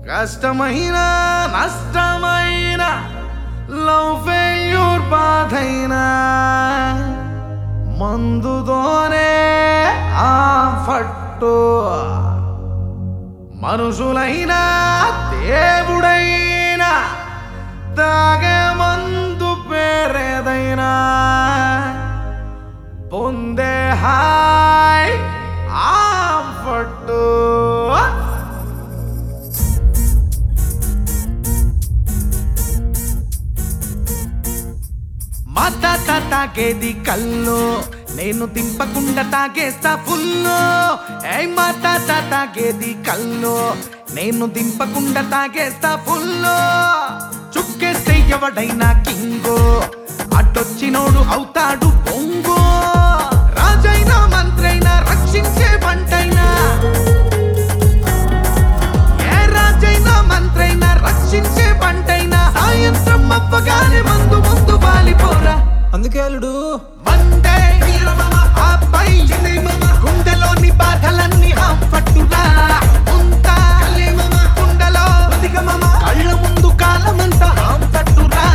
కష్టమైన నష్టమైన love failure బాధైనా మందుతోనే ఆ ఫట్టు మనుషులైనా దేవుడైనా తాగే మందు పేరేదైనా పొందే హాయ్ ఆ ఫట్టు మత తాగేది కల్లో నేను తింపకుండా తాగేస్తా ఫుల్లో ఏ మత తాగేది కల్లో నేను దింపకుండా తాగేస్తా ఫుల్లో చుక్కేస్తే ఎవడైనా కింగో అటొచ్చినోడు అవుతాడు పొంగో రాజైనా మంత్రైనా రక్షించే పంటైనా ఏ రాజైనా మంత్రైనా రక్షించే పంటైనా సాయంత్రం అవ్వగానే మందు ముందు వాలిపోరా అందుకే అల్లుడు మండే వీరమమ ఆపై జనమమ గుండెలోని బాధలన్నీ ఆపట్టురా ఉంత కలేమమ గుండెలో బతికమమ కళ్ళ ముందు కాలమంతా ఆపట్టురా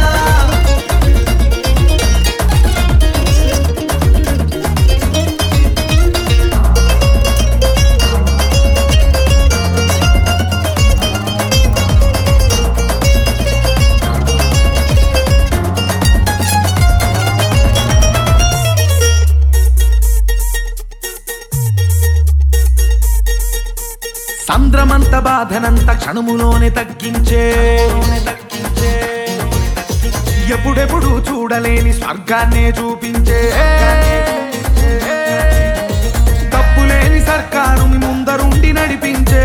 సంద్రమంత బాధనంత క్షణములోనే తగ్గించే ఎప్పుడెప్పుడు చూడలేని స్వర్గాన్నే చూపించే తప్పులేని సర్కారుని ముందరుండి నడిపించే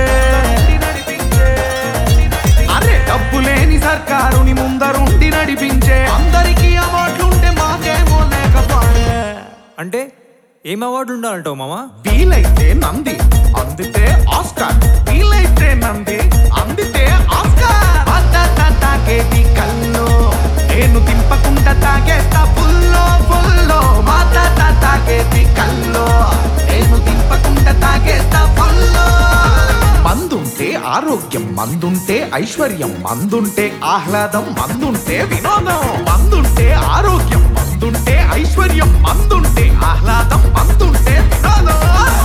అరే డబ్బులేని సర్కారుని ముందరుండి నడిపించే అందరికీ అవార్డులుంటే మాకేమో లేకపోయే అంటే ఏం అవార్డులు ఉండాలంటావు మామా వీలైతే నంది అందితే ఆస్కార్ వీలైతే నంది అందితే ఆస్కార్ మద్దత తాగేది కల్లో నేను తింపకుండా తాగేస్తా ఫుల్లో ఫుల్లో మద్దత తాగేది కల్లో నేను తింపకుండా తాగేస్తా ఫుల్లో మందుంటే ఆరోగ్యం మందుంటే ఐశ్వర్యం మందుంటే ఆహ్లాదం మందుంటే వినోదం మందుంటే ఆరోగ్యం మందుంటే ఐశ్వర్యం మందుంటే ఆహ్లాదం మందుంటే వినోదం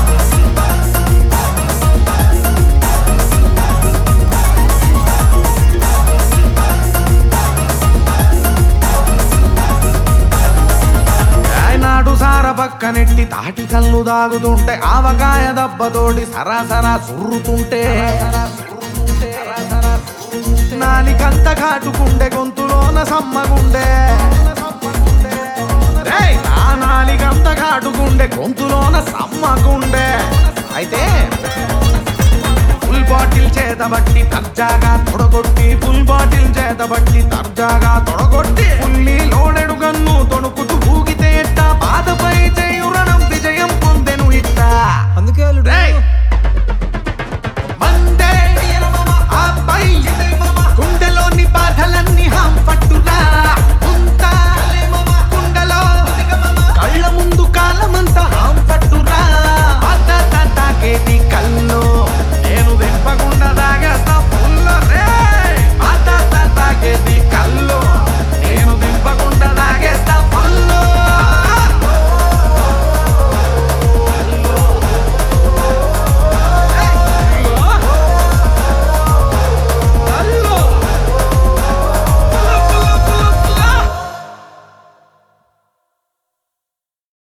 నాడు సార పక్కనెట్టి తాటి కళ్ళు దాగుతుంటే ఆవకాయ దెబ్బతోటి సరాసరా సుర్రుతుంటే నాలికంత కాటుకుండే గొంతులోన సమ్మగుండే రేయ్, నా నాలికంత కాటుకుండే గొంతులోన సమ్మగుండే అయితే ఫుల్ బాటిల్ చేతబట్టి తర్జాగా తొడగొట్టి ఫుల్ బాటిల్ చేతబట్టి తర్జాగా తొడగొట్టి ఫుల్లీ లోడెడు గన్ను తొణుకుతూ ఊగితే ఎట్టా బాధపై చేయురణం విజయం పొందెను ఇట్టా అందుకే అల్లుడు